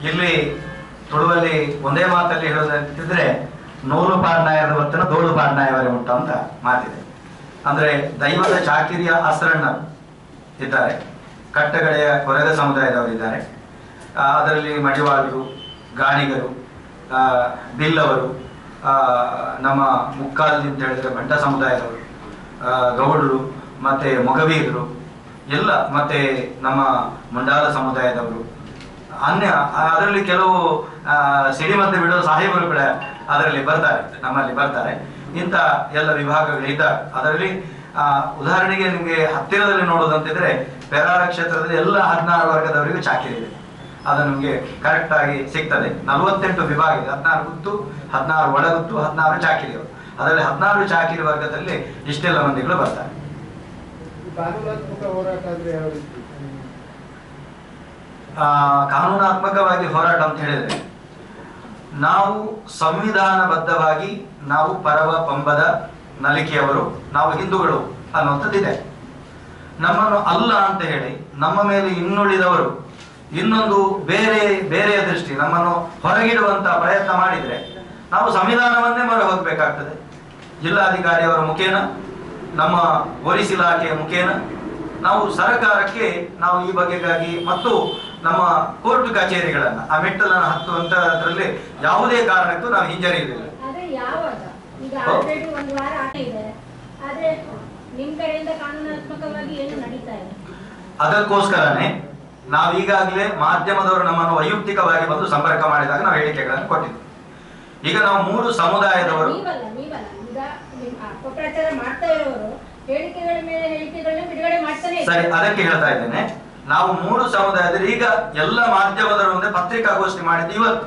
ಇಲ್ಲಿ ತುಳುವಲ್ಲಿ ಒಂದೇ ಮಾತಲ್ಲಿ ಹೇಳೋದಂತಿದ್ರೆ ನೂರು ಪಾಡ್ನಾಯದ ಹೊತ್ತನ ದೋಳು ಪಾಡ್ನಾಯವರೇ ಉಂಟು ಅಂತ ಮಾತಿದೆ ಅಂದ್ರೆ ದೈವದ ಚಾಕಿರಿಯ ಅಸ್ರಣ್ಣರು ಇದ್ದಾರೆ ಕಟ್ಟಗಡೆಯ ಕೊರಗ ಸಮುದಾಯದವರಿದ್ದಾರೆ ಆ, ಅದರಲ್ಲಿ ಮಡಿವಾಳರು ಗಾಣಿಗರು ಆ, ಬಿಲ್ಲವರು ಆ, ನಮ್ಮ ಮುಕ್ಕಾಲ್ದಿ ಅಂತ ಹೇಳಿದ್ರೆ ಬಂಟ ಸಮುದಾಯದವರು ಆ, ಗೌಡರು ಮತ್ತೆ ಮೊಗವೀರರು ಎಲ್ಲ ಮತ್ತೆ ನಮ್ಮ ಮುಂಡಾಲ ಸಮುದಾಯದವರು ಅನ್ಯ ಅದರಲ್ಲಿ ಕೆಲವು ಆ, ಸಿಡಿಮದ್ದು ಬಿಡೋ ಸಾಹೇಬರು ಕೂಡ ಅದರಲ್ಲಿ ಬರ್ತಾರೆ ನಮ್ಮಲ್ಲಿ ಬರ್ತಾರೆ ಇಂಥ ಎಲ್ಲ ವಿಭಾಗಗಳಿದ್ದಾವೆ ಅದರಲ್ಲಿ ಆ, ಉದಾಹರಣೆಗೆ ನಿಮಗೆ ಹತ್ತಿರದಲ್ಲಿ ನೋಡೋದಂತಿದ್ರೆ ಪೆರಾರ ಕ್ಷೇತ್ರದಲ್ಲಿ ಎಲ್ಲ ಹದಿನಾರು ವರ್ಗದವರಿಗೂ ಚಾಕಿರಿ ಇದೆ ಅದು ನಿಮಗೆ ಕರೆಕ್ಟ್ ಆಗಿ ಸಿಗ್ತದೆ ನಲವತ್ತೆಂಟು ವಿಭಾಗ ಇದೆ ಹದಿನಾರು ಗುತ್ತು ಹದಿನಾರು ಒಳಗುತ್ತು ಹದಿನಾರು ಚಾಕಿರಿಗಳು ಅದರಲ್ಲಿ ಹದಿನಾರು ಚಾಕಿರಿ ವರ್ಗದಲ್ಲಿ ಇಷ್ಟೆಲ್ಲ ಮಂದಿಗಳು ಬರ್ತಾರೆ ಕಾನೂನಾತ್ಮಕ ಹೋರಾಟ ಅಂದ್ರೆ ಯಾವ ರೀತಿ ಆ, ಕಾನೂನಾತ್ಮಕವಾಗಿ ಹೋರಾಟ ಅಂತ ಹೇಳಿದ್ರೆ ನಾವು ಸಂವಿಧಾನಬದ್ಧವಾಗಿ ನಾವು ಪರವ ಪಂಬದ ನಲಿಕೆಯವರು ನಾವು ಹಿಂದೂಗಳು ಅನ್ನುವಂಥದ್ದಿದೆ ನಮ್ಮನ್ನು ಅಲ್ಲ ಅಂತ ಹೇಳಿ ನಮ್ಮ ಮೇಲೆ ಇನ್ನುಳಿದವರು ಇನ್ನೊಂದು ಬೇರೆ ಬೇರೆಯ ದೃಷ್ಟಿ ನಮ್ಮನ್ನು ಹೊರಗಿಡುವಂತ ಪ್ರಯತ್ನ ಮಾಡಿದ್ರೆ ನಾವು ಸಂವಿಧಾನವನ್ನೇ ಮೊರೆ ಹೋಗಬೇಕಾಗ್ತದೆ ಜಿಲ್ಲಾಧಿಕಾರಿಯವರ ಮುಖೇನ ನಮ್ಮ ಪೊಲೀಸ್ ಇಲಾಖೆಯ ಮುಖೇನ ನಾವು ಸರ್ಕಾರಕ್ಕೆ ನಾವು ಈ ಬಗೆಗಾಗಿ ಮತ್ತು ನಮ್ಮ ಕೋರ್ಟ್ ಕಚೇರಿಗಳನ್ನ ಆ ಮೆಟ್ಟಲನ್ನು ಹತ್ತುವಂತದ್ರಲ್ಲಿ ಯಾವುದೇ ಕಾರಣಕ್ಕೂ ನಾವು ಹಿಂಜರಿಯುವುದಿಲ್ಲ ಆದ್ರೆ ಯಾವಾಗ ಈಗ ಹೌದು. ಆಲ್ರೆಡಿ ಒಂದು ವಾರ ಆಟ ಇದೆ ಆದ್ರೆ ನಿಮ್ ಕಡೆಯಿಂದ ಕಾನೂನಾತ್ಮಕವಾಗಿ ಏನು ನಡೀತಾ ಇದೆ ಅದಕ್ಕೋಸ್ಕರನೇ ನಾವು ಈಗಾಗಲೇ ಮಾಧ್ಯಮದವರು ನಮ್ಮನ್ನು ವೈಯಕ್ತಿಕವಾಗಿ ಬಂದು ಸಂಪರ್ಕ ಮಾಡಿದಾಗ ನಾವು ಹೇಳಿಕೆಗಳನ್ನು ಕೊಟ್ಟಿದ್ವಿ ಈಗ ನಾವು ಮೂರು ಸಮುದಾಯದವರು ನೀವಲ್ಲ ನೀವಲ್ಲ ಈಗ ನಿಮ್ ಅಪಪ್ರಚಾರ ಮಾಡ್ತಾ ಇರೋರು ಹೇಳಿಕೆಗಳ ಮೇಲೆ ಹೇಳಿಕೆಗಳನ್ನ ಬಿಡುಗಡೆ ಮಾಡ್ತಾನೆ ಸರಿ ಇದ್ದಾರೆ. ಅದಕ್ಕೆ ಹೇಳ್ತಾ ಇದ್ದೇನೆ ನಾವು ಮೂರು ಸಮುದಾಯದಲ್ಲಿ ಈಗ ಎಲ್ಲ ಮಾಧ್ಯಮದವರು ಒಂದೇ ಪತ್ರಿಕಾಗೋಷ್ಠಿ ಮಾಡಿದ್ದು ಇವತ್ತು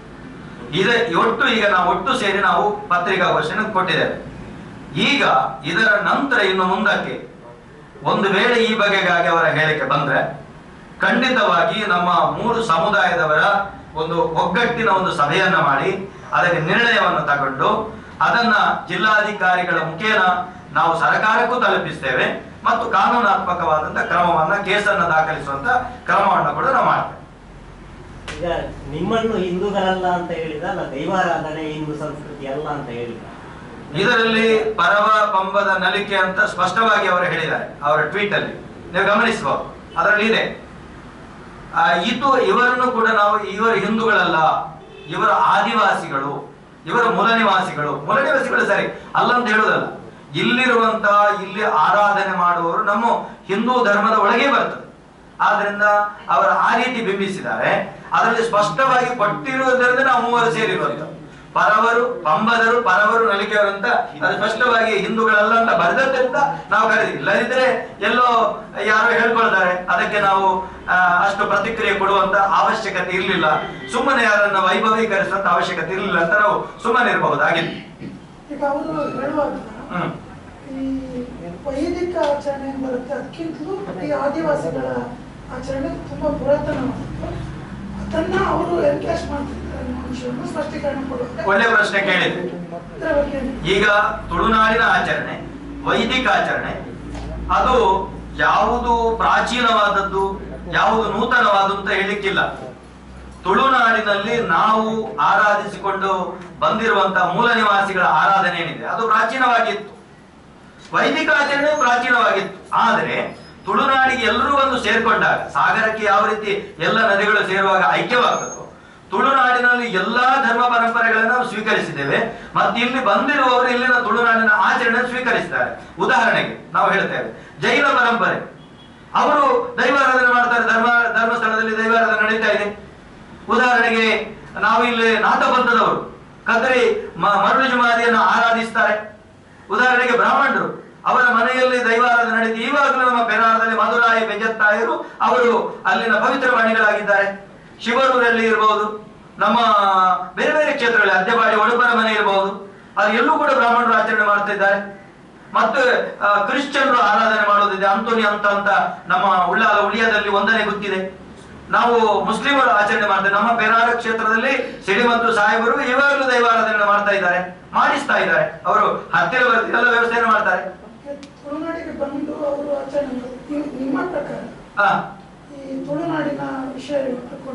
ಇದೆ ಒಟ್ಟು ಈಗ ನಾವು ಒಟ್ಟು ಸೇರಿ ನಾವು ಪತ್ರಿಕಾಗೋಷ್ಠಿಯನ್ನು ಕೊಟ್ಟಿದ್ದೇವೆ ಈಗ ಇದರ ನಂತರ ಇನ್ನು ಮುಂದಕ್ಕೆ ಒಂದು ವೇಳೆ ಈ ಬಗೆಗಾಗಿ ಅವರ ಹೇಳಿಕೆ ಬಂದ್ರೆ ಖಂಡಿತವಾಗಿ ನಮ್ಮ ಮೂರು ಸಮುದಾಯದವರ ಒಂದು ಒಗ್ಗಟ್ಟಿನ ಒಂದು ಸಭೆಯನ್ನ ಮಾಡಿ ಅದಕ್ಕೆ ನಿರ್ಣಯವನ್ನು ತಗೊಂಡು ಅದನ್ನ ಜಿಲ್ಲಾಧಿಕಾರಿಗಳ ಮುಖೇನ ನಾವು ಸರ್ಕಾರಕ್ಕೂ ತಲುಪಿಸ್ತೇವೆ ಮತ್ತು ಕಾನೂನಾತ್ಮಕವಾದಂತ ಕ್ರಮವನ್ನ ಕೇಸನ್ನ ದಾಖಲಿಸುವಂತ ಕ್ರಮವನ್ನು ಕೂಡ ನಾವು ಮಾಡ್ತೇವೆ ಈಗ ನಿಮ್ಮನ್ನು ಹಿಂದೂಗಳಲ್ಲ ಅಂತ ಹೇಳಿದ ಅಲ್ಲ ದೈವಾರಾಧನೆ ಹಿಂದೂ ಸಂಸ್ಕೃತಿ ಅಲ್ಲ ಅಂತ ಹೇಳಿದ ಇದರಲ್ಲಿ ಪರವ ಪಂಬದ ನಲಿಕೆ ಅಂತ ಸ್ಪಷ್ಟವಾಗಿ ಅವರು ಹೇಳಿದ್ದಾರೆ ಅವರ ಟ್ವೀಟ್ ಅಲ್ಲಿ ನೀವು ಗಮನಿಸಬಹುದು ಅದರಲ್ಲಿ ಇದೆ ಆ, ಇದು ಇವರನ್ನು ಕೂಡ ನಾವು ಇವರು ಹಿಂದೂಗಳಲ್ಲ ಇವರ ಆದಿವಾಸಿಗಳು ಇವರ ಮೂಲ ನಿವಾಸಿಗಳು ಮೂಲ ನಿವಾಸಿಗಳು ಸರಿ ಅಲ್ಲ ಅಂತ ಹೇಳುದಲ್ಲ ಇಲ್ಲಿರುವಂತಹ ಇಲ್ಲಿ ಆರಾಧನೆ ಮಾಡುವವರು ನಮ್ಮ ಹಿಂದೂ ಧರ್ಮದ ಒಳಗೆ ಬರ್ತದೆ ಆದ್ರಿಂದ ಅವರು ಆ ರೀತಿ ಬಿಂಬಿಸಿದ್ದಾರೆ ಅದರಲ್ಲಿ ಸ್ಪಷ್ಟವಾಗಿ ಕೊಟ್ಟಿರುವುದರಿಂದ ನಾವು ಮೂವರು ಸೇರಿರುವಂತ ಪರವರು ಪಂಬದರು ಪರವರು ನಲಿಕೆಯವರು ಅಂತ ಅದು ಸ್ಪಷ್ಟವಾಗಿ ಹಿಂದೂಗಳಲ್ಲ ಅಂತ ಬರೆದದ್ದರಿಂದ ನಾವು ಕರೆದಿವಿ ಇಲ್ಲದಿದ್ರೆ ಎಲ್ಲೋ ಯಾರೋ ಹೇಳ್ಕೊಳ್ತಾರೆ ಅದಕ್ಕೆ ನಾವು ಆ, ಅಷ್ಟು ಪ್ರತಿಕ್ರಿಯೆ ಕೊಡುವಂತ ಅವಶ್ಯಕತೆ ಇರಲಿಲ್ಲ ಸುಮ್ಮನೆ ಯಾರನ್ನ ವೈಭವೀಕರಿಸುವಂತ ಅವಶ್ಯಕತೆ ಇರಲಿಲ್ಲ ಅಂತ ನಾವು ಸುಮ್ಮನೆ ಇರಬಹುದಾಗಿತ್ತು ಈಗ ಅವರು ಹೇಳುವಾಗ ಹ್ಮ್ ಈ ವೈದಿಕ ಆಚರಣೆ ಏನ್ ಬರುತ್ತೆ ಅದಕ್ಕಿಂತಲೂ ಈ ಆದಿವಾಸಿಗಳ ಆಚರಣೆ ತುಂಬಾ ಪುರಾತನವಾದದ್ದು ಅದನ್ನ ಅವರು ಎನ್ಕೇಜ್ ಮಾಡ್ತಿದ್ದಾರೆ ಅನ್ನೋ ಅಂಶವನ್ನು ಸ್ಪಷ್ಟೀಕರಣ ಕೊಡುತ್ತೆ ಒಳ್ಳೆ ಪ್ರಶ್ನೆ ಕೇಳಿದ್ರಿ ಇದರ ಬಗ್ಗೆ ಈಗ ತುಳುನಾಡಿನ ಆಚರಣೆ ವೈದಿಕ ಆಚರಣೆ ಅದು ಯಾವುದು ಪ್ರಾಚೀನವಾದದ್ದು ಯಾವುದು ನೂತನವಾದದ್ದು ಅಂತ ಹೇಳಿಕ್ಕಿಲ್ಲ ತುಳುನಾಡಿನಲ್ಲಿ ನಾವು ಆರಾಧಿಸಿಕೊಂಡು ಬಂದಿರುವಂತಹ ಮೂಲ ನಿವಾಸಿಗಳ ಆರಾಧನೆ ಏನಿದೆ ಅದು ಪ್ರಾಚೀನವಾಗಿತ್ತು ವೈದಿಕ ಆಚರಣೆ ಪ್ರಾಚೀನವಾಗಿತ್ತು ಆದರೆ ತುಳುನಾಡಿಗೆ ಎಲ್ಲರೂ ಒಂದು ಸೇರ್ಕೊಂಡಾಗ ಸಾಗರಕ್ಕೆ ಯಾವ ರೀತಿ ಎಲ್ಲ ನದಿಗಳು ಸೇರುವಾಗ ಐಕ್ಯವಾಗ್ತದೋ ತುಳುನಾಡಿನಲ್ಲಿ ಎಲ್ಲಾ ಧರ್ಮ ಪರಂಪರೆಗಳನ್ನು ನಾವು ಸ್ವೀಕರಿಸಿದ್ದೇವೆ ಮತ್ತೆ ಇಲ್ಲಿ ಬಂದಿರುವವರು ಇಲ್ಲಿನ ತುಳುನಾಡಿನ ಆಚರಣೆ ಸ್ವೀಕರಿಸಿದ್ದಾರೆ ಉದಾಹರಣೆಗೆ ನಾವು ಹೇಳ್ತೇವೆ ಜೈನ ಪರಂಪರೆ ಅವರು ದೈವಾರಾಧನೆ ಮಾಡ್ತಾರೆ ಧರ್ಮ ಧರ್ಮಸ್ಥಳದಲ್ಲಿ ದೈವಾರಾಧನೆ ನಡೀತಾ ಇದೆ ಉದಾಹರಣೆಗೆ ನಾವು ಇಲ್ಲಿ ನಾಥಪಂಥದವರು ಕದ್ರಿ ಮ- ಮರಳು ಜುಮಾದಿಯನ್ನು ಆರಾಧಿಸ್ತಾರೆ ಉದಾಹರಣೆಗೆ ಬ್ರಾಹ್ಮಣರು ಅವರ ಮನೆಯಲ್ಲಿ ದೈವಾರಾಧನೆ ನಡೆದು ಈವಾಗಲೂ ನಮ್ಮ ಪೆರಾರದಲ್ಲಿ ಮಧುರಾಯ ಬೆಜತ್ತಾಯರು ಅವರು ಅಲ್ಲಿನ ಪವಿತ್ರ ವಾಣಿಗಳಾಗಿದ್ದಾರೆ ಶಿವರೂರಲ್ಲಿ ಇರಬಹುದು ನಮ್ಮ ಬೇರೆ ಬೇರೆ ಕ್ಷೇತ್ರಗಳಲ್ಲಿ ಅದ್ದೆಬಾಡಿ ಒಡಪರ ಮನೆ ಇರಬಹುದು ಅದು ಎಲ್ಲೂ ಕೂಡ ಬ್ರಾಹ್ಮಣರು ಆಚರಣೆ ಮಾಡ್ತಾ ಇದ್ದಾರೆ ಮತ್ತು ಆ, ಕ್ರಿಶ್ಚಿಯನ್ರು ಆರಾಧನೆ ಮಾಡೋದಿದೆ ಅಂತೋನಿ ಅಂತ ಅಂತ ನಮ್ಮ ಉಳ್ಳಾಲ ಉಳಿಯದಲ್ಲಿ ಒಂದನೇ ಗೊತ್ತಿದೆ ನಾವು ಮುಸ್ಲಿಮರು ಆಚರಣೆ ಮಾಡ್ತೇವೆ ನಮ್ಮ ಪೆರಾರ ಕ್ಷೇತ್ರದಲ್ಲಿ ಸಿಡಿಮದ್ದು ಸಾಹೇಬರು ಇವಾಗಲೂ ದೈವಾರಾಧನೆ ಮಾಡ್ತಾ ಇದ್ದಾರೆ ಮಾಡಿಸ್ತಾ ಇದ್ದಾರೆ ಅವರು ಹತ್ತಿರ ಬರ್ತಿ ಎಲ್ಲ ವ್ಯವಸ್ಥೆಯನ್ನು ಮಾಡ್ತಾರೆ ತುಳುನಾಡಿಗೆ ಬಂದು ಅವರು ಆಚರಣೆ ಮಾಡೋದು. ನೀವು- ನಿಮ್ಮ ಪ್ರಕಾರ ಆ, ಈ ತುಳುನಾಡಿನ ವಿಷಯ ಇಟ್ಟುಕೊಂಡಾಗ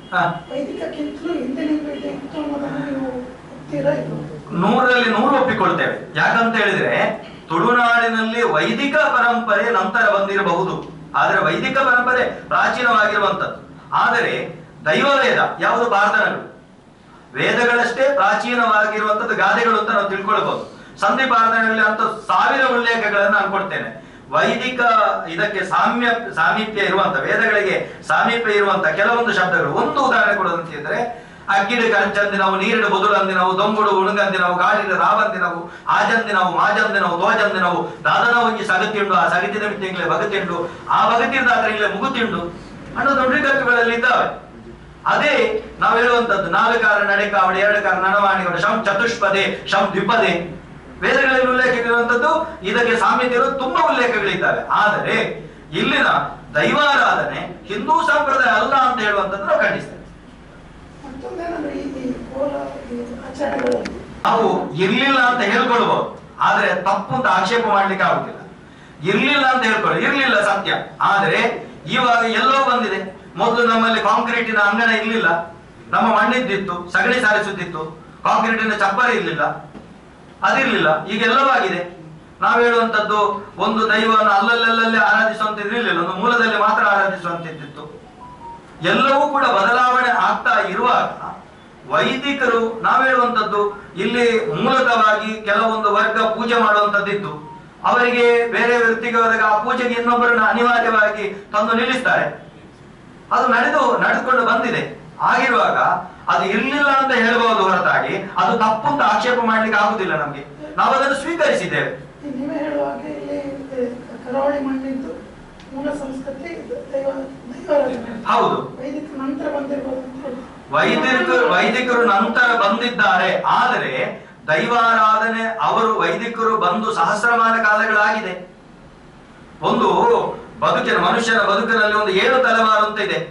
ಹಾ. ವೈದಿಕಕ್ಕಿಂತಲೂ ಹಿಂದಿನಿಂದ ಇದೆ ಇತ್ತು ಅನ್ನೋದನ್ನು ನೀವು ಒಪ್ತೀರಾ ಇದು ನೂರರಲ್ಲಿ ನೂರು ಒಪ್ಪಿಕೊಳ್ತೇವೆ ಯಾಕಂತ ಹೇಳಿದ್ರೆ ತುಳುನಾಡಿನಲ್ಲಿ ವೈದಿಕ ಪರಂಪರೆ ನಂತರ ಬಂದಿರಬಹುದು ಆದರೆ ವೈದಿಕ ಪರಂಪರೆ ಪ್ರಾಚೀನವಾಗಿರುವಂತದ್ದು ಆದರೆ ದೈವವೇದ ಯಾವುದು ಪ್ರಾರ್ಥನೆಗಳು ವೇದಗಳಷ್ಟೇ ಪ್ರಾಚೀನವಾಗಿರುವಂತದ್ದು ಗಾದೆಗಳು ಅಂತ ನಾವು ತಿಳ್ಕೊಳ್ಬಹುದು ಸಂಧಿ ಪ್ರಾರ್ಥನೆಗಳಲ್ಲಿ ಅಂತ ಸಾವಿರ ಉಲ್ಲೇಖಗಳನ್ನು ನಾನು ಕೊಡ್ತೇನೆ ವೈದಿಕ ಇದಕ್ಕೆ ಸಾಮ್ಯ ಸಾಮೀಪ್ಯ ಇರುವಂತ ವೇದಗಳಿಗೆ ಸಾಮೀಪ್ಯ ಇರುವಂತ ಕೆಲವೊಂದು ಶಬ್ದಗಳು ಒಂದು ಉದಾಹರಣೆ ಕೊಡೋದಂತ ಹೇಳಿದ್ರೆ ಅಕ್ಕಿಡು ಕಂಚಂದಿನವು ನೀರಿಡು ಬದುಲಂದಿನವು ದೊಂಗುಡು ಉಣಗಂದಿನವು ಗಾಳಿಡು ರಾವಂದಿನವು ಆಜಂದಿನವು ಮಾಜಂದಿನವು ತೋಜಂದಿನವು ದಾದನ ಒಂಜಿ ಸಗತಿಂಡು ಆ ಸಗತಿನ ಮಿತ್ತಿಂಗ್ಲೆ ಬಗತಿಂಡು ಆ ಬಗತಿಂದ ಆದ್ರೆ ಮುಗುತಿಂಡು ಅನ್ನೋ ನುಡಿಗಟ್ಟುಗಳಲ್ಲಿ ಇದ್ದಾವೆ ಅದೇ ನಾವು ಹೇಳುವಂತದ್ದು ನಾಲ್ಕಾರ ನಡೆಕಾವಡೆ ಎರಡು ಕಾರ ನಡವಾಣಿಗಳು ಶಂ ಚತುಷ್ಪದೆ ಶಂ ದ್ವಿಪದೆ ವೇದಗಳಲ್ಲಿ ಉಲ್ಲೇಖಿರುವಂತದ್ದು ಇದಕ್ಕೆ ಸಾಮ್ಯತೆ ಇರೋ ತುಂಬಾ ಉಲ್ಲೇಖಗಳಿದ್ದಾವೆ ಆದರೆ ಇಲ್ಲಿನ ದೈವಾರಾಧನೆ ಹಿಂದೂ ಸಂಪ್ರದಾಯ ಅಲ್ಲ ಅಂತ ಹೇಳುವಂತದ್ದು ನಾವು ಖಂಡಿಸ್ತೇವೆ ಮತ್ತೊಂದೇನಂದ್ರೆ ಈ ಈ ಕೋಲ ಈ ಆಚರಣೆಗಳಲ್ಲಿ ನಾವು ಇರ್ಲಿಲ್ಲ ಅಂತ ಹೇಳ್ಕೊಳ್ಬಹುದು ಆದ್ರೆ ತಪ್ಪು ಅಂತ ಆಕ್ಷೇಪ ಮಾಡ್ಲಿಕ್ಕೆ ಆಗುದಿಲ್ಲ ಇರ್ಲಿಲ್ಲ ಅಂತ ಹೇಳ್ಕೊಳ್ಳಿ ಇರ್ಲಿಲ್ಲ ಸತ್ಯ ಆದರೆ ಇವಾಗ ಎಲ್ಲೋ ಬಂದಿದೆ ಮೊದಲು ನಮ್ಮಲ್ಲಿ ಕಾಂಕ್ರೀಟಿನ ಅಂಗಣ ಇರ್ಲಿಲ್ಲ ನಮ್ಮ ಮಣ್ಣಿದ್ದಿತ್ತು ಸಗಣಿ ಸಾರಿಸುತ್ತಿತ್ತು ಕಾಂಕ್ರೀಟಿನ ಚಪ್ಪರ ಇರ್ಲಿಲ್ಲ ಅದಿರ್ಲಿಲ್ಲ ಈಗ ಎಲ್ಲವಾಗಿದೆ ನಾವು ಹೇಳುವಂತದ್ದು ಒಂದು ದೈವವನ್ನು ಅಲ್ಲಲ್ಲಲ್ಲೇ ಆರಾಧಿಸುವಂತಿದ್ದು ಇರ್ಲಿಲ್ಲ ಒಂದು ಮೂಲದಲ್ಲಿ ಮಾತ್ರ ಆರಾಧಿಸುವಂತಿದ್ದಿತ್ತು ಎಲ್ಲವೂ ಕೂಡ ಬದಲಾವಣೆ ಆಗ್ತಾ ಇರುವಾಗ ವೈದಿಕರು ನಾವು ಹೇಳುವಂತದ್ದು ಇಲ್ಲಿ ಮೂಲತವಾಗಿ ಕೆಲವೊಂದು ವರ್ಗ ಪೂಜೆ ಮಾಡುವಂತದ್ದಿತ್ತು ಅವರಿಗೆ ಬೇರೆ ವ್ಯಕ್ತಿಗೆ ಹೋದಾಗ ಆ ಪೂಜೆಗೆ ಇನ್ನೊಬ್ಬರನ್ನ ಅನಿವಾರ್ಯವಾಗಿ ತಂದು ನಿಲ್ಲಿಸ್ತಾರೆ ಅದು ನಡೆದು ನಡೆದುಕೊಂಡು ಬಂದಿದೆ ಆಗಿರುವಾಗ ಅದು ಇರ್ಲಿಲ್ಲ ಅಂತ ಹೇಳ್ಬಹುದು ಹೊರತಾಗಿ ಅದು ತಪ್ಪು ಅಂತ ಆಕ್ಷೇಪ ಮಾಡ್ಲಿಕ್ಕೆ ಆಗುದಿಲ್ಲ ನಮ್ಗೆ ನಾವು ಅದನ್ನು ಸ್ವೀಕರಿಸಿದ್ದೇವೆ ಈ ನೀವೇ ಹೇಳುವ ಹಾಗೆ ಇಲ್ಲಿ ಇದೆ ಕರಾವಳಿ ಮಣ್ಣಿದ್ದು ಮೂಲ ಸಂಸ್ಕೃತಿ ಇದು ದೈವ ದೈವಾರಾಧನೆ ಹೌದು ವೈದಿಕ ನಂತರ ಬಂದಿರ್ಬೋದು ಅಂತ ಹೇಳಿ ವೈದಿಕರು ವೈದಿಕರು ನಂತರ ಬಂದಿದ್ದಾರೆ ಆದರೆ ದೈವಾರಾಧನೆ ಅವರು ವೈದಿಕರು ಬಂದು ಸಹಸ್ರಮಾನ ಕಾಲಗಳಾಗಿದೆ ಒಂದು ಬದುಕಿನ ಮನುಷ್ಯನ ಬದುಕಿನಲ್ಲಿ ಒಂದು ಏಳು ತಲೆಮಾರು ಅಂತ ಇದೆ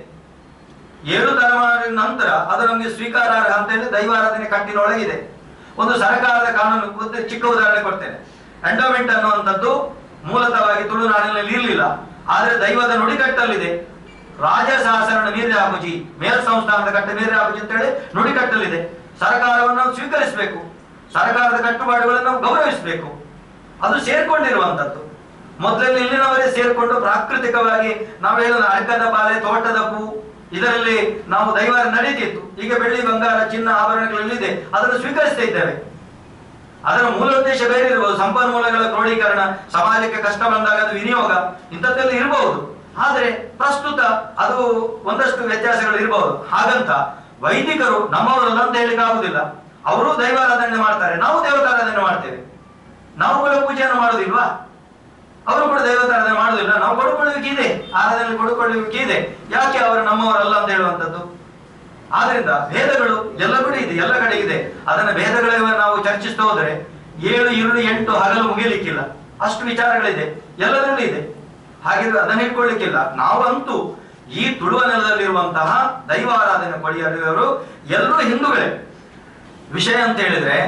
ಏಳು ತಲೆಮಾರಿನ ನಂತರ ಅದು ನಮಗೆ ಸ್ವೀಕಾರಾರ್ಹ ಅಂತ ಹೇಳಿ ದೈವಾರಾಧನೆ ಕಟ್ಟಿನೊಳಗಿದೆ ಒಂದು ಸರ್ಕಾರದ ಕಾನೂನು ಒಂದು ಚಿಕ್ಕ ಉದಾಹರಣೆ ಕೊಡ್ತೇನೆ ಎಂಡೋಮೆಂಟ್ ಅನ್ನುವಂಥದ್ದು ಮೂಲತಃವಾಗಿ ತುಳುನಾಡಿನಲ್ಲಿ ಇರಲಿಲ್ಲ ಆದ್ರೆ ದೈವದ ನುಡಿಕಟ್ಟಲ್ಲಿದೆ ರಾಜಶಾಸನ ಮೀರಿ ಹಾಕುಜಿ ಮೇಲ್ ಸಂಸ್ಥಾನದ ಕಟ್ಟ ಮೀರಿ ಹಾಕುಜಿ ಅಂತ ಹೇಳಿ ನುಡಿಕಟ್ಟಲ್ಲಿದೆ ಸರ್ಕಾರವನ್ನು ನಾವು ಸ್ವೀಕರಿಸಬೇಕು ಸರ್ಕಾರದ ಕಟ್ಟುಪಾಡುಗಳನ್ನು ನಾವು ಗೌರವಿಸಬೇಕು ಅದು ಸೇರ್ಕೊಂಡಿರುವಂತದ್ದು ಮೊದಲಲ್ಲಿ ಇಲ್ಲಿನವರೇ ಸೇರ್ಕೊಂಡು ಪ್ರಾಕೃತಿಕವಾಗಿ ನಾವು ಹೇಳೋದು ಅರ್ಕದ ಬಾಲೆ ತೋಟದ ಪೂ ಇದರಲ್ಲಿ ನಾವು ದೈವಾರ ನಡೀತಿತ್ತು ಈಗ ಬೆಳ್ಳಿ ಬಂಗಾರ ಚಿನ್ನ ಆಭರಣಗಳಲ್ಲಿದೆ ಅದನ್ನು ಸ್ವೀಕರಿಸ್ತಾ ಇದ್ದೇವೆ ಅದರ ಮೂಲ ಉದ್ದೇಶ ಬೇರೆ ಇರಬಹುದು ಸಂಪನ್ಮೂಲಗಳ ಕ್ರೋಢೀಕರಣ ಸಮಾಜಕ್ಕೆ ಕಷ್ಟ ಬಂದಾಗ ಅದು ವಿನಿಯೋಗ ಇಂಥದ್ದೆಲ್ಲ ಇರಬಹುದು ಆದ್ರೆ ಪ್ರಸ್ತುತ ಅದು ಒಂದಷ್ಟು ವ್ಯತ್ಯಾಸಗಳು ಇರಬಹುದು ಹಾಗಂತ ವೈದಿಕರು ನಮ್ಮವರಲ್ಲ ಅಂತ ಹೇಳಿಕ್ಕೆ ಆಗುದಿಲ್ಲ ಅವರು ದೈವಾರಾಧನೆ ಮಾಡ್ತಾರೆ ನಾವು ದೇವತಾರಾಧನೆ ಮಾಡ್ತೇವೆ ನಾವು ಕೂಡ ಪೂಜೆಯನ್ನು ಮಾಡುದಿಲ್ವಾ ಅವರು ಕೂಡ ದೈವತಾರಾಧನೆ ಮಾಡುದಿಲ್ಲ ನಾವು ಕೊಡುಕೊಳ್ಳುವಿಕೆ ಇದೆ ಆರಾಧನೆ ಕೊಡುಕೊಳ್ಳುವಿಕೆ ಇದೆ ಯಾಕೆ ಅವರು ನಮ್ಮವರಲ್ಲ ಅಂತ ಹೇಳುವಂಥದ್ದು ಆದ್ರಿಂದ ಭೇದಗಳು ಎಲ್ಲ ಕಡೆ ಇದೆ ಎಲ್ಲ ಕಡೆ ಇದೆ ಅದನ್ನ ಭೇದಗಳ ನಾವು ಚರ್ಚಿಸ್ತಾ ಹೋದ್ರೆ ಏಳು ಇರುಳು ಎಂಟು ಹಗಲು ಮುಗಿಲಿಕ್ಕಿಲ್ಲ ಅಷ್ಟು ವಿಚಾರಗಳಿದೆ ಎಲ್ಲದರಲ್ಲೂ ಇದೆ ಹಾಗಿದ್ರೆ ಅದನ್ನ ಇಟ್ಕೊಳ್ಳಿಕ್ಕಿಲ್ಲ ನಾವಂತೂ ಈ ತುಳುವ ನೆಲದಲ್ಲಿರುವಂತಹ ದೈವಾರಾಧನೆ ಪಡೆಯಲಿರುವವರು ಎಲ್ಲರೂ ಹಿಂದೂಗಳೇ ವಿಷಯ ಅಂತ ಹೇಳಿದ್ರೆ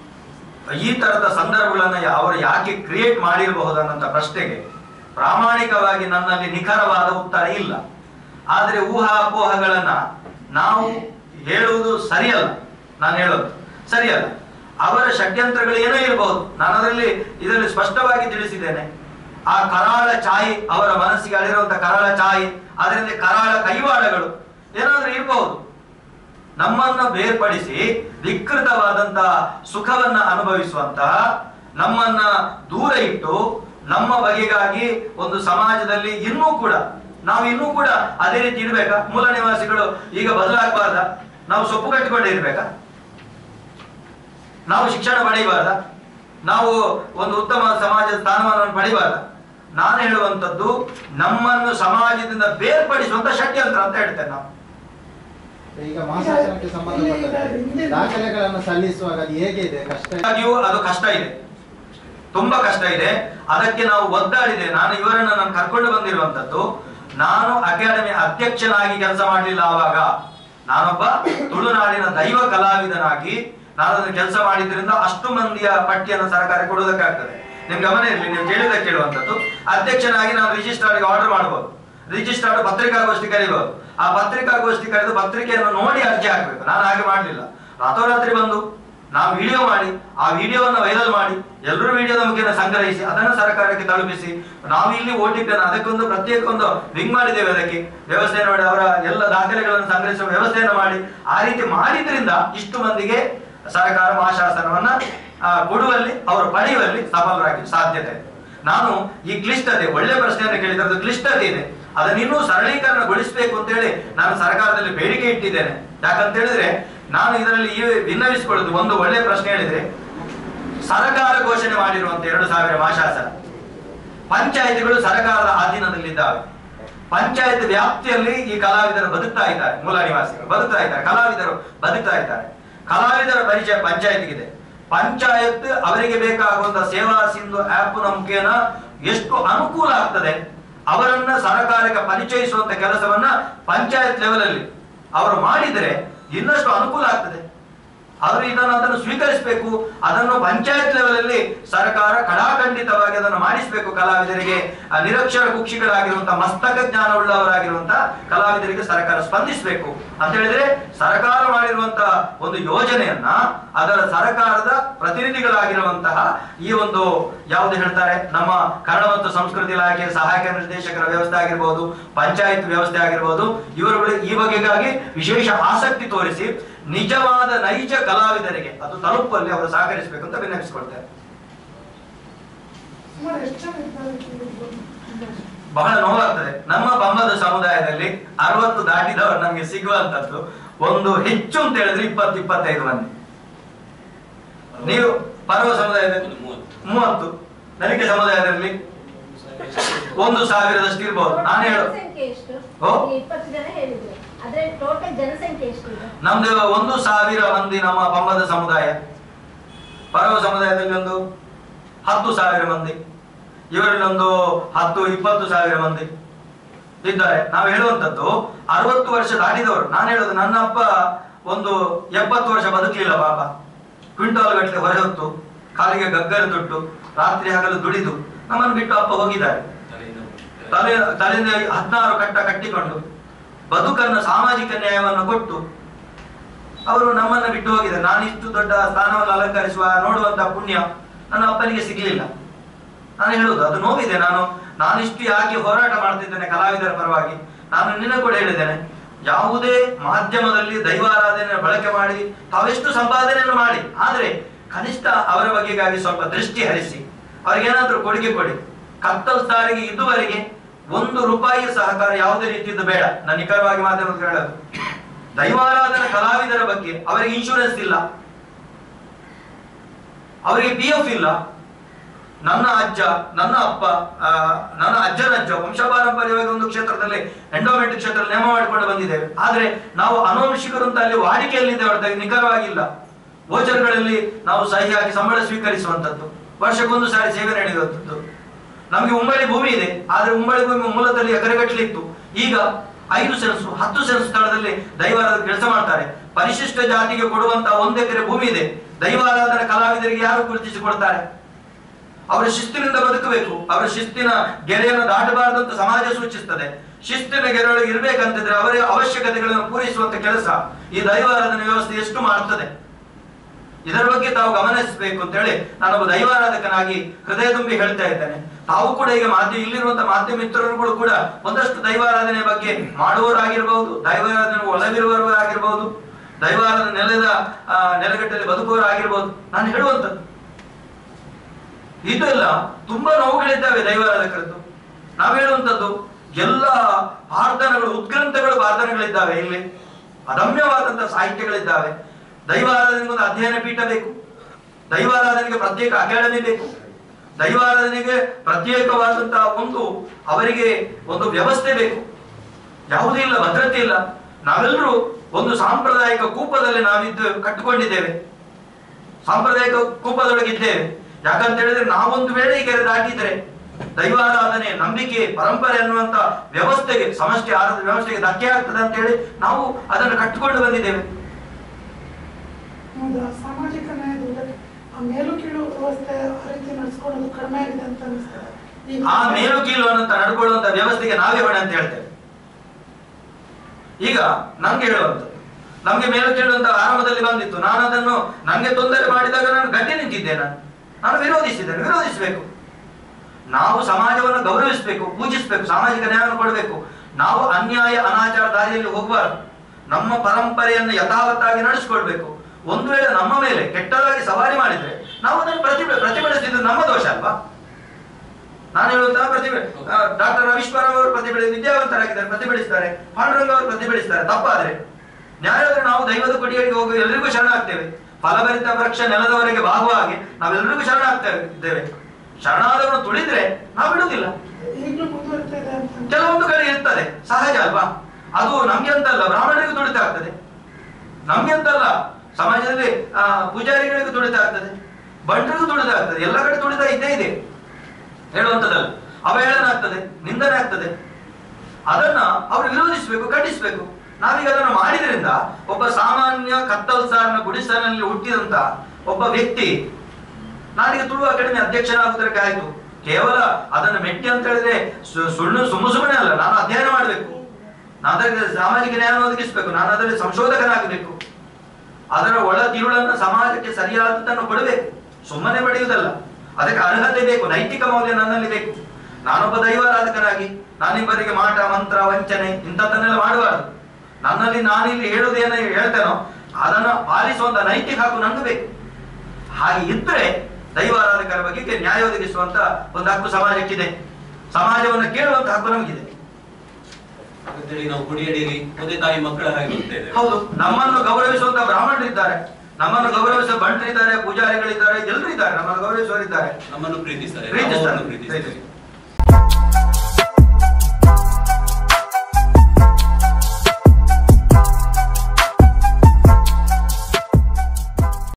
ಈ ತರದ ಸಂದರ್ಭಗಳನ್ನ ಯಾ- ಅವರು ಯಾಕೆ ಕ್ರಿಯೇಟ್ ಮಾಡಿರಬಹುದು ಅನ್ನೋಂಥ ಪ್ರಶ್ನೆಗೆ ಪ್ರಾಮಾಣಿಕವಾಗಿ ನನ್ನಲ್ಲಿ ನಿಖರವಾದ ಉತ್ತರ ಇಲ್ಲ ಆದ್ರೆ ಊಹಾಪೋಹಗಳನ್ನ ನಾವು ಹೇಳುವುದು ಸರಿಯಲ್ಲ ನಾನು ಹೇಳೋದು ಸರಿಯಲ್ಲ ಅವರ ಷಡ್ಯಂತ್ರಗಳು ಏನೋ ಇರಬಹುದು ನಾನು ಅದರಲ್ಲಿ ಇದರಲ್ಲಿ ಸ್ಪಷ್ಟವಾಗಿ ತಿಳಿಸಿದ್ದೇನೆ ಆ ಕರಾಳ ಛಾಯಿ ಅವರ ಮನಸ್ಸಿಗೆ ಅಳಿರುವಂತ ಕರಾಳ ಛಾಯಿ ಅದರಿಂದ ಕರಾಳ ಕೈವಾಡಗಳು ಏನಾದ್ರೂ ಇರಬಹುದು ನಮ್ಮನ್ನ ಬೇರ್ಪಡಿಸಿ ವಿಕೃತವಾದಂತಹ ಸುಖವನ್ನ ಅನುಭವಿಸುವಂತಹ ನಮ್ಮನ್ನ ದೂರ ಇಟ್ಟು ನಮ್ಮ ಬಗೆಗಾಗಿ ಒಂದು ಸಮಾಜದಲ್ಲಿ ಇನ್ನೂ ಕೂಡ ನಾವು ಇನ್ನೂ ಕೂಡ ಅದೇ ರೀತಿ ಇರ್ಬೇಕಾ ಮೂಲ ನಿವಾಸಿಗಳು ಈಗ ಬದಲಾಗಬಾರ್ದ ನಾವು ಸೊಪ್ಪು ಕಟ್ಟಿಕೊಂಡೇ ಇರ್ಬೇಕಾ ನಾವು ಶಿಕ್ಷಣ ಪಡೆಯಬಾರ್ದ ನಾವು ಒಂದು ಉತ್ತಮ ಸಮಾಜದ ಸ್ಥಾನಮಾನವನ್ನು ಪಡಿಬಾರ್ದ ನಾನು ಹೇಳುವಂತದ್ದು ನಮ್ಮನ್ನು ಸಮಾಜದಿಂದ ಬೇರ್ಪಡಿಸುವಂತ ಷಡ್ಯಂತ್ರ ಅಂತ ಹೇಳ್ತೇನೆ ನಾವು ಈಗ ಮಹಾಶಾಸನಕ್ಕೆ ಸಂಬಂಧಪಟ್ಟಂತೆ ದಾಖಲೆಗಳನ್ನು ಸಲ್ಲಿಸುವಾಗ ಅದು ಹೇಗೆ ಇದೆ ಕಷ್ಟ ನಿಜವಾಗಿಯೂ ಅದು ಕಷ್ಟ ಇದೆ ತುಂಬಾ ಕಷ್ಟ ಇದೆ ಅದಕ್ಕೆ ನಾವು ಒದ್ದಾಡಿದೆ ನಾನು ಇವರನ್ನ ನಾನು ಕರ್ಕೊಂಡು ಬಂದಿರುವಂತದ್ದು ನಾನು ಅಕಾಡೆಮಿ ಅಧ್ಯಕ್ಷನಾಗಿ ಕೆಲಸ ಮಾಡಲಿಲ್ಲ ಆವಾಗ ನಾನೊಬ್ಬ ತುಳುನಾಡಿನ ದೈವ ಕಲಾವಿದನಾಗಿ ನಾನು ಅದನ್ನು ಕೆಲಸ ಮಾಡಿದ್ರಿಂದ ಅಷ್ಟು ಮಂದಿಯ ಪಟ್ಟಿಯನ್ನು ಸರ್ಕಾರ ಕೊಡುವುದಕ್ಕಾಗ್ತದೆ ನಿಮ್ ಗಮನ ಇರಲಿ ನೀವು ಕೇಳಿದ ಕೇಳುವಂತದ್ದು ಅಧ್ಯಕ್ಷನಾಗಿ ನಾನು ರಿಜಿಸ್ಟ್ರಾರ್ಗೆ ಆರ್ಡರ್ ಮಾಡಬಹುದು ರಿಜಿಸ್ಟ್ರಾರ್ ಪತ್ರಿಕಾಗೋಷ್ಠಿ ಕರೀಬಹುದು ಆ ಪತ್ರಿಕಾಗೋಷ್ಠಿ ಕರೆದು ಪತ್ರಿಕೆಯನ್ನು ನೋಡಿ ಅರ್ಜಿ ಹಾಕಬೇಕು ನಾನು ಹಾಗೆ ಮಾಡಲಿಲ್ಲ ರಾತ್ರೋರಾತ್ರಿ ಬಂದು ನಾವು ವಿಡಿಯೋ ಮಾಡಿ ಆ ವಿಡಿಯೋವನ್ನು ವೈರಲ್ ಮಾಡಿ ಎಲ್ಲರೂ ವಿಡಿಯೋದ ಮುಖೇನ ಸಂಗ್ರಹಿಸಿ ಅದನ್ನು ಸರ್ಕಾರಕ್ಕೆ ತಲುಪಿಸಿ ನಾವು ಇಲ್ಲಿ ಓ ಟಿ ಪಿಯನ್ನು ಅದಕ್ಕೊಂದು ಪ್ರತ್ಯೇಕ ಒಂದು ವಿಂಗ್ ಮಾಡಿದ್ದೇವೆ ಅದಕ್ಕೆ ವ್ಯವಸ್ಥೆ ಮಾಡಿ ಅವರ ಎಲ್ಲ ದಾಖಲೆಗಳನ್ನು ಸಂಗ್ರಹಿಸುವ ವ್ಯವಸ್ಥೆಯನ್ನು ಮಾಡಿ ಆ ರೀತಿ ಮಾಡಿದ್ರಿಂದ ಇಷ್ಟು ಮಂದಿಗೆ ಸರ್ಕಾರ ಮಹಾಶಾಸನವನ್ನ ಆ, ಕೊಡುವಲ್ಲಿ ಅವರು ಪಡೆಯುವಲ್ಲಿ ಸಫಲರಾಗಿ ಸಾಧ್ಯತೆ ಇದೆ. ನಾನು ಈ ಕ್ಲಿಷ್ಟತೆ ಒಳ್ಳೆ ಪ್ರಶ್ನೆಯನ್ನು ಕೇಳಿದ್ರೆ ಅದು ಕ್ಲಿಷ್ಟತೆ ಇದೆ ಅದನ್ನ ಇನ್ನೂ ಸರಳೀಕರಣಗೊಳಿಸಬೇಕು ಅಂತ ಹೇಳಿ ನಾನು ಸರ್ಕಾರದಲ್ಲಿ ಬೇಡಿಕೆ ಇಟ್ಟಿದ್ದೇನೆ ಯಾಕಂತ ಹೇಳಿದ್ರೆ ನಾನು ಇದರಲ್ಲಿ ಈ ವಿನ್ನವಿಸಿಕೊಳ್ಳುದು ಒಂದು ಒಳ್ಳೆ ಪ್ರಶ್ನೆ ಹೇಳಿದ್ರೆ ಸರ್ಕಾರ ಘೋಷಣೆ ಮಾಡಿರುವಂತ ಎರಡು ಸಾವಿರ ಮಾಶಾಸನ ಪಂಚಾಯಿತಿಗಳು ಸರ್ಕಾರದ ಅಧೀನದಲ್ಲಿದ್ದಾವೆ ಪಂಚಾಯತ್ ವ್ಯಾಪ್ತಿಯಲ್ಲಿ ಈ ಕಲಾವಿದರು ಬದುಕ್ತಾ ಇದ್ದಾರೆ ಮೂಲ ನಿವಾಸಿಗಳು ಬದುಕ್ತಾ ಇದ್ದಾರೆ ಕಲಾವಿದರು ಬದುಕ್ತಾ ಇದ್ದಾರೆ ಕಲಾವಿದರ ಪರಿಚಯ ಪಂಚಾಯತ್ಗಿದೆ ಪಂಚಾಯತ್ ಅವರಿಗೆ ಬೇಕಾಗುವಂತ ಸೇವಾ ಸಿಂಧು ಆಪ್ ನ ಮುಖೇನ ಎಷ್ಟು ಅನುಕೂಲ ಆಗ್ತದೆ ಅವರನ್ನ ಸರ್ಕಾರಕ್ಕೆ ಪರಿಚಯಿಸುವಂತ ಕೆಲಸವನ್ನ ಪಂಚಾಯತ್ ಲೆವೆಲ್ ಅಲ್ಲಿ ಅವರು ಮಾಡಿದರೆ ಇನ್ನಷ್ಟು ಅನುಕೂಲ ಆಗ್ತದೆ ಅವರು ಇದನ್ನು ಅದನ್ನು ಸ್ವೀಕರಿಸಬೇಕು ಅದನ್ನು ಪಂಚಾಯತ್ ಲೆವೆಲ್ ಅಲ್ಲಿ ಸರ್ಕಾರ ಕಡಾಖಂಡಿತವಾಗಿ ಅದನ್ನು ಮಾಡಿಸಬೇಕು ಕಲಾವಿದರಿಗೆ ಆ ನಿರಕ್ಷರ ಕುಕ್ಷಿಗಳಾಗಿರುವಂತಹ ಮಸ್ತಕ ಜ್ಞಾನ ಉಳ್ಳವರಾಗಿರುವಂತಹ ಕಲಾವಿದರಿಗೆ ಸರ್ಕಾರ ಸ್ಪಂದಿಸಬೇಕು ಅಂತ ಹೇಳಿದ್ರೆ ಸರ್ಕಾರ ಮಾಡಿರುವಂತಹ ಒಂದು ಯೋಜನೆಯನ್ನ ಅದರ ಸರ್ಕಾರದ ಪ್ರತಿನಿಧಿಗಳಾಗಿರುವಂತಹ ಈ ಒಂದು ಯಾವುದು ಹೇಳ್ತಾರೆ ನಮ್ಮ ಕನ್ನಡ ಮತ್ತು ಸಂಸ್ಕೃತಿ ಇಲಾಖೆ ಸಹಾಯಕ ನಿರ್ದೇಶಕರ ವ್ಯವಸ್ಥೆ ಆಗಿರ್ಬೋದು ಪಂಚಾಯತ್ ವ್ಯವಸ್ಥೆ ಆಗಿರ್ಬೋದು ಇವರುಗಳು ಈ ಬಗೆಗಾಗಿ ವಿಶೇಷ ಆಸಕ್ತಿ ತೋರಿಸಿ ನಿಜವಾದ ನೈಜ ಕಲಾವಿದರಿಗೆ ಅದು ತಲುಪುವಲ್ಲಿ ಅವರು ಸಹಕರಿಸಬೇಕು ಅಂತ ವಿನ್ನವಿಸಿಕೊಳ್ತಾರೆ ಸುಮಾರು ಎಷ್ಟು ಜನ ಇದ್ದಾರೆ ಇಲ್ಲಿ? ಬಹಳ ನೋವಾಗ್ತದೆ ನಮ್ಮ ಬಮ್ಮದ ಸಮುದಾಯದಲ್ಲಿ ಅರವತ್ತು ದಾಟಿದವರು ನಮಗೆ ಸಿಗುವಂತದ್ದು ಒಂದು ಹೆಚ್ಚು ಅಂತ ಹೇಳಿದ್ರೆ ಇಪ್ಪತ್ತು ಇಪ್ಪತ್ತೈದು ಮಂದಿ ನೀವು ಪರ್ವ ಸಮುದಾಯದಲ್ಲಿ ಮೂವತ್ತು ನನಗೆ ಸಮುದಾಯದಲ್ಲಿ ಒಂದು ಸಾವಿರದಷ್ಟು ಇರ್ಬೋದು ನಾನು ಹೇಳು ಜನಸಂಖ್ಯೆ ಎಷ್ಟು ಓ? ಈ ಇಪ್ಪತ್ತು ಜನ ಹೇಳಿದ್ರು ಆದ್ರೆ ಟೋಟಲ್ ಜನಸಂಖ್ಯೆ ಎಷ್ಟು ಇದೆ ನಮ್ದು ಒಂದು ಸಾವಿರ ಮಂದಿ ನಮ್ಮ ಪಂಬದ ಸಮುದಾಯ ಪರ್ವ ಸಮುದಾಯದಲ್ಲಿ ಒಂದು ಹತ್ತು ಸಾವಿರ ಮಂದಿ ಇವರಲ್ಲಿ ಒಂದು ಹತ್ತು ಇಪ್ಪತ್ತು ಸಾವಿರ ಮಂದಿ ಇದ್ದಾರೆ ನಾವು ಹೇಳುವಂತದ್ದು ಅರವತ್ತು ವರ್ಷ ದಾಟಿದವರು ನಾನು ಹೇಳೋದು ನನ್ನ ಅಪ್ಪ ಒಂದು ಎಪ್ಪತ್ತು ವರ್ಷ ಬದುಕಲಿಲ್ಲ ಪಾಪ ಕ್ವಿಂಟಾಲ್ ಗಟ್ಟಲೆ ಹೊರೆ ಹೊತ್ತು ಕಾಲಿಗೆ ಗಗ್ಗರು ತೊಟ್ಟು ರಾತ್ರಿ ಹಗಲು ದುಡಿದು ನಮ್ಮನ್ನು ಬಿಟ್ಟು ಅಪ್ಪ ಹೋಗಿದ್ದಾರೆ ತಲೆ ತಲೆಯಿಂದ ಹದಿನಾರು ಕಟ್ಟ ಕಟ್ಟಿಕೊಂಡು ಬದುಕನ್ನು ಸಾಮಾಜಿಕ ನ್ಯಾಯವನ್ನು ಕೊಟ್ಟು ಅವರು ನಮ್ಮನ್ನ ಬಿಟ್ಟು ಹೋಗಿದ್ದಾರೆ ನಾನು ಇಷ್ಟು ದೊಡ್ಡ ಸ್ಥಾನವನ್ನು ಅಲಂಕರಿಸುವ ನೋಡುವಂತ ಪುಣ್ಯ ನನ್ನ ಅಪ್ಪನಿಗೆ ಸಿಗ್ಲಿಲ್ಲ ನಾನು ಹೇಳುದು ಅದು ನೋವಿದೆ ನಾನು ನಾನಿಷ್ಟು ಯಾಕೆ ಹೋರಾಟ ಮಾಡ್ತಿದ್ದೇನೆ ಕಲಾವಿದರ ಪರವಾಗಿ ನಾನು ನಿನ್ನ ಕೂಡ ಹೇಳಿದ್ದೇನೆ ಯಾವುದೇ ಮಾಧ್ಯಮದಲ್ಲಿ ದೈವಾರಾಧನೆ ಬಳಕೆ ಮಾಡಿ ತಾವೆಷ್ಟು ಸಂಪಾದನೆಯನ್ನು ಮಾಡಿ ಆದ್ರೆ ಕನಿಷ್ಠ ಅವರ ಬಗೆಗಾಗಿ ಸ್ವಲ್ಪ ದೃಷ್ಟಿ ಹರಿಸಿ ಅವ್ರಿಗೇನಾದ್ರೂ ಕೊಡುಗೆ ಕೊಡಿ ಕತ್ತಲ್ ಸಾರಿಗೆ ಇದುವರೆಗೆ ಒಂದು ರೂಪಾಯಿ ಸಹಕಾರ ಯಾವುದೇ ರೀತಿಯದ್ದು ಬೇಡ ನಾನು ನಿಖರವಾಗಿ ಮಾಧ್ಯಮದಲ್ಲಿ ಹೇಳೋದು ದೈವಾರಾಧನ ಕಲಾವಿದರ ಬಗ್ಗೆ ಅವರಿಗೆ ಇನ್ಶೂರೆನ್ಸ್ ಇಲ್ಲ ಅವರಿಗೆ ಪಿ ಎಫ್ ಇಲ್ಲ ನನ್ನ ಅಜ್ಜ ನನ್ನ ಅಪ್ಪ ಆ, ನನ್ನ ಅಜ್ಜನ ಅಜ್ಜ ವಂಶಪಾರಂಪರ್ಯವಾಗಿ ಒಂದು ಕ್ಷೇತ್ರದಲ್ಲಿ ಎಂಡೋಮೆಂಟ್ ಕ್ಷೇತ್ರದಲ್ಲಿ ನೇಮ ಮಾಡಿಕೊಂಡು ಬಂದಿದ್ದೇವೆ ಆದ್ರೆ ನಾವು ಅನುವಂಶಿಕರು ಅಂತ ಅಲ್ಲಿ ವಾಡಿಕೆಯಲ್ಲಿದ್ದೇವೆ ಹೊರತಾಗಿ ನಿಖರವಾಗಿಲ್ಲ ಗೋಚರಗಳಲ್ಲಿ ನಾವು ಸಹಿ ಹಾಕಿ ಸಂಬಳ ಸ್ವೀಕರಿಸುವಂತದ್ದು ವರ್ಷಕ್ಕೊಂದು ಸಾರಿ ಸೇವೆ ನಡೆಯುವಂಥದ್ದು ನಮಗೆ ಉಂಬಳಿ ಭೂಮಿ ಇದೆ ಆದ್ರೆ ಉಂಬಳಿ ಭೂಮಿ ಮೂಲದಲ್ಲಿ ಎಕರೆಗಟ್ಟಲೆ ಇತ್ತು ಈಗ ಐದು ಸೆನ್ಸ್ ಹತ್ತು ಸೆನ್ಸ್ ಸ್ಥಳದಲ್ಲಿ ದೈವಾರಾಧನೆ ಕೆಲಸ ಮಾಡ್ತಾರೆ ಪರಿಶಿಷ್ಟ ಜಾತಿಗೆ ಕೊಡುವಂತ ಒಂದು ಎಕರೆ ಭೂಮಿ ಇದೆ ದೈವಾರಾಧನ ಕಲಾವಿದರಿಗೆ ಯಾರು ಗುರುತಿಸಿ ಕೊಡ್ತಾರೆ ಅವರ ಶಿಸ್ತಿನಿಂದ ಬದುಕಬೇಕು ಅವರ ಶಿಸ್ತಿನ ಗೆರೆಯನ್ನು ದಾಟಬಾರದು ಅಂತ ಸಮಾಜ ಸೂಚಿಸ್ತದೆ ಶಿಸ್ತಿನ ಗೆರೆಯೊಳಗೆ ಇರ್ಬೇಕಂತಿದ್ರೆ ಅವರ ಅವಶ್ಯಕತೆಗಳನ್ನು ಪೂರೈಸುವಂತ ಕೆಲಸ ಈ ದೈವಾರಾಧನೆ ವ್ಯವಸ್ಥೆ ಎಷ್ಟು ಮಾಡುತ್ತದೆ ಇದರ ಬಗ್ಗೆ ತಾವು ಗಮನಿಸಬೇಕು ಅಂತ ಹೇಳಿ ನಾನೊಬ್ಬ ದೈವಾರಾಧಕನಾಗಿ ಹೃದಯ ತುಂಬಿ ಹೇಳ್ತಾ ಇದ್ದೇನೆ ತಾವು ಕೂಡ ಈಗ ಮಾಧ್ಯಮ ಇಲ್ಲಿರುವಂತ ಮಾಧ್ಯಮ ಮಿತ್ರರುಗಳು ಕೂಡ ಒಂದಷ್ಟು ದೈವಾರಾಧನೆ ಬಗ್ಗೆ ಮಾಡುವವರಾಗಿರ್ಬಹುದು ದೈವಾರಾಧನೆ ಒಳಗಿರುವವರಾಗಿರ್ಬಹುದು ದೈವಾರಾಧನೆ ನೆಲದ ಆ, ನೆಲಗಟ್ಟಲ್ಲಿ ಬದುಕುವವರಾಗಿರ್ಬಹುದು ನಾನು ಹೇಳುವಂತದ್ದು ಇದೆಲ್ಲ ತುಂಬಾ ನೋವುಗಳಿದ್ದಾವೆ ದೈವಾರಾಧಕರದ್ದು ನಾವು ಹೇಳುವಂತದ್ದು ಎಲ್ಲ ಪ್ರಾರ್ಥನೆಗಳು ಉದ್ಗ್ರಂಥಗಳು ಪ್ರಾರ್ಥನೆಗಳಿದ್ದಾವೆ ಇಲ್ಲಿ ಅದಮ್ಯವಾದಂತಹ ಸಾಹಿತ್ಯಗಳಿದ್ದಾವೆ ದೈವಾರಾಧನೆಗೆ ಒಂದು ಅಧ್ಯಯನ ಪೀಠ ಬೇಕು ದೈವಾರಾಧನೆಗೆ ಪ್ರತ್ಯೇಕ ಅಕಾಡೆಮಿ ಬೇಕು ದೈವಾರಾಧನೆಗೆ ಪ್ರತ್ಯೇಕವಾದಂತಹ ಒಂದು ಅವರಿಗೆ ಒಂದು ವ್ಯವಸ್ಥೆ ಬೇಕು ಯಾವುದೂ ಇಲ್ಲ ಭದ್ರತೆ ಇಲ್ಲ ನಾವೆಲ್ಲರೂ ಒಂದು ಸಾಂಪ್ರದಾಯಿಕ ಕೂಪದಲ್ಲಿ ನಾವಿದ್ದು ಕಟ್ಟಿಕೊಂಡಿದ್ದೇವೆ ಸಾಂಪ್ರದಾಯಿಕ ಕೂಪದೊಳಗಿದ್ದೇವೆ ಯಾಕಂತ ಹೇಳಿದ್ರೆ ನಾವೊಂದು ವೇಳೆ ಈ ಕೆರೆ ದಾಟಿದ್ರೆ ದೈವಾರಾಧನೆ ನಂಬಿಕೆ ಪರಂಪರೆ ಅನ್ನುವಂತ ವ್ಯವಸ್ಥೆಗೆ ಸಮಷ್ಟಿ ಆರಾಧನೆ ವ್ಯವಸ್ಥೆಗೆ ಧಕ್ಕೆ ಆಗ್ತದೆ ಅಂತ ಹೇಳಿ ನಾವು ಅದನ್ನು ಕಟ್ಟಿಕೊಂಡು ಬಂದಿದ್ದೇವೆ ಹೌದಾ ಸಾಮಾಜಿಕ ನ್ಯಾಯದ ಉಲ್ಲೇಖ ಆ ಮೇಲು ಕೀಳು ವ್ಯವಸ್ಥೆ ಆ ರೀತಿ ನಡೆಸ್ಕೊಳ್ಳೋದು ಕಡಿಮೆ ಆಗಿದೆ ಅಂತ ಅನಿಸ್ತದೆ ಈಗ ಆ ಮೇಲು ಕೀಲು ಅನ್ನಂತ ನಡ್ಕೊಳ್ಳುವಂತ ವ್ಯವಸ್ಥೆಗೆ ನಾವೇ ಹೊಣೆ ಅಂತ ಹೇಳ್ತೇವೆ ಈಗ ನಂಗೆ ಹೇಳುವಂಥದ್ದು ನಮ್ಗೆ ಮೇಲು ಕೇಳುವಂತ ಆರಂಭದಲ್ಲಿ ಬಂದಿತ್ತು ನಾನು ಅದನ್ನು ನಂಗೆ ತೊಂದರೆ ಮಾಡಿದಾಗ ನಾನು ಗಟ್ಟಿ ನಿಂತಿದ್ದೆ ನಾನು ನಾನು ವಿರೋಧಿಸಿದ್ದೇನೆ ವಿರೋಧಿಸಬೇಕು ನಾವು ಸಮಾಜವನ್ನು ಗೌರವಿಸಬೇಕು ಪೂಜಿಸಬೇಕು ಸಾಮಾಜಿಕ ನ್ಯಾಯವನ್ನು ಕೊಡಬೇಕು ನಾವು ಅನ್ಯಾಯ ಅನಾಚಾರ ದಾರಿಯಲ್ಲಿ ಹೋಗಬಾರದು ನಮ್ಮ ಪರಂಪರೆಯನ್ನು ಯಥಾವತ್ತಾಗಿ ನಡೆಸಿಕೊಳ್ಬೇಕು ಒಂದು ವೇಳೆ ನಮ್ಮ ಮೇಲೆ ಕೆಟ್ಟದಾಗಿ ಸವಾರಿ ಮಾಡಿದ್ರೆ ನಾವು ಅದನ್ನು ಪ್ರತಿಭೆ ಪ್ರತಿಭಟಿಸಿದ್ದು ನಮ್ಮ ದೋಷ ಅಲ್ವಾ ನಾನು ಹೇಳುವಂತಹ ಪ್ರತಿಭೆ ಡಾಕ್ಟರ್ ರವೀಶ್ವರ್ ಅವರು ಪ್ರತಿಭೆ ವಿದ್ಯಾವಂತರಾಗಿದ್ದಾರೆ ಪ್ರತಿಭಟಿಸ್ತಾರೆ ಪಾಂಡುರಂಗ ಅವರು ಪ್ರತಿಭಟಿಸ್ತಾರೆ ತಪ್ಪಾದ್ರೆ ನ್ಯಾಯಾಲಯ ನಾವು ದೈವದ ಕೊಡಿಯರಿಗೆ ಹೋಗಿ ಎಲ್ಲರಿಗೂ ಶರಣಾಗ್ತೇವೆ ಫಲಭರಿತ ವೃಕ್ಷ ನೆಲದವರೆಗೆ ಬಾಗುವ ಹಾಗೆ ನಾವೆಲ್ಲರಿಗೂ ಶರಣಾಗ್ತಾ ಇದ್ದೇವೆ ಶರಣಾದವನು ತುಳಿದ್ರೆ ನಾವು ಬಿಡುವುದಿಲ್ಲ ಈಗಲೂ ಮುಂದುವರಿತಾ ಇದೆ ಅಂತ ಕೆಲವೊಂದು ಕಡೆ ಇರ್ತದೆ ಸಹಜ ಅಲ್ವಾ ಅದು ನಮ್ಗೆ ಅಂತಲ್ಲ ಬ್ರಾಹ್ಮಣರಿಗೂ ತುಳಿತ ಆಗ್ತದೆ ನಮ್ಗೆ ಅಂತಲ್ಲ ಸಮಾಜದಲ್ಲಿ ಆ, ಪೂಜಾರಿಗಳಿಗೂ ತುಳಿತ ಆಗ್ತದೆ ಬಂಟರಿಗೂ ತುಳಿತ ಆಗ್ತದೆ ಎಲ್ಲ ಕಡೆ ತುಳಿತ ಇದ್ದೇ ಇದೆ ಹೇಳುವಂಥದ್ದಲ್ಲ ಅವಹೇಳನ ಆಗ್ತದೆ ನಿಂದನೆ ಆಗ್ತದೆ ಅದನ್ನ ಅವರು ವಿರೋಧಿಸಬೇಕು ಖಂಡಿಸಬೇಕು ನಾವೀಗ ಅದನ್ನು ಮಾಡಿದ್ರಿಂದ ಒಬ್ಬ ಸಾಮಾನ್ಯ ಕತ್ತಲ್ ಸಾರ್ನ ಗುಡಿಸಲಿನಲ್ಲಿ ಹುಟ್ಟಿದಂತ ಒಬ್ಬ ವ್ಯಕ್ತಿ ನಾನೀಗ ತುಳು ಅಕಾಡೆಮಿ ಅಧ್ಯಕ್ಷನಾಗುವುದಕ್ಕೆ ಆಯ್ತು ಕೇವಲ ಅದನ್ನು ಮೆಟ್ಟಿ ಅಂತ ಹೇಳಿದ್ರೆ ಸು- ಸುಳ್ಳು ಸುಮ್ಮ ಸುಮ್ಮನೆ ಅಲ್ಲ ನಾನು ಅಧ್ಯಯನ ಮಾಡಬೇಕು ನಾನು ಅದಕ್ಕೆ ಸಾಮಾಜಿಕ ನ್ಯಾಯ ಒದಗಿಸಬೇಕು ನಾನು ಅದರಲ್ಲಿ ಸಂಶೋಧಕನಾಗಬೇಕು ಅದರ ಒಳ ತಿರುಳನ್ನು ಸಮಾಜಕ್ಕೆ ಸರಿಯಾದದನ್ನು ಕೊಡಬೇಕು ಸುಮ್ಮನೆ ಪಡೆಯುವುದಲ್ಲ ಅದಕ್ಕೆ ಅರ್ಹತೆ ಬೇಕು ನೈತಿಕ ಮೌಲ್ಯ ನನ್ನಲ್ಲಿ ಬೇಕು ನಾನೊಬ್ಬ ದೈವಾರಾಧಕನಾಗಿ ನಾನಿಬ್ಬರಿಗೆ ಮಾಟ ಮಂತ್ರ ವಂಚನೆ ಇಂಥದ್ದನ್ನೆಲ್ಲ ಮಾಡಬಾರದು ನನ್ನಲ್ಲಿ ನಾನಿಲ್ಲಿ ಹೇಳುವುದೇನ ಹೇಳ್ತೇನೋ ಅದನ್ನ ಪಾಲಿಸುವಂತ ನೈತಿಕ ಹಕ್ಕು ನಂಗೆ ಬೇಕು ಹಾಗೆ ಇದ್ರೆ ದೈವಾರಾಧಕರ ಬಗ್ಗೆ ನ್ಯಾಯ ಒದಗಿಸುವಂತ ಒಂದು ಹಕ್ಕು ಸಮಾಜಕ್ಕಿದೆ ಸಮಾಜವನ್ನು ಕೇಳುವಂತ ಹಕ್ಕು ನಮಗಿದೆ ಅಂತೇಳಿ ನಾವು ಕುಡಿಯಡಿರಿ ಒಂದೇ ತಾಯಿ ಮಕ್ಕಳ ಹಾಗೆ ಹೋಗ್ತಾ ಇದ್ದೇವೆ ಹೌದು ನಮ್ಮನ್ನು ಗೌರವಿಸುವಂತ ಬ್ರಾಹ್ಮಣರಿದ್ದಾರೆ ನಮ್ಮನ್ನು ಗೌರವಿಸುವ ಬಂಟರಿದ್ದಾರೆ ಪೂಜಾರಿಗಳಿದ್ದಾರೆ ಎಲ್ಲರೂ ಇದ್ದಾರೆ ನಮ್ಮನ್ನು ಗೌರವಿಸುವವರಿದ್ದಾರೆ ನಮ್ಮನ್ನು ಪ್ರೀತಿಸ್ತಾರೆ ನಾವು ಪ್ರೀತಿಸ್ತಾರೆ ಅವರನ್ನು ಪ್ರೀತಿಸ್ತೇವೆ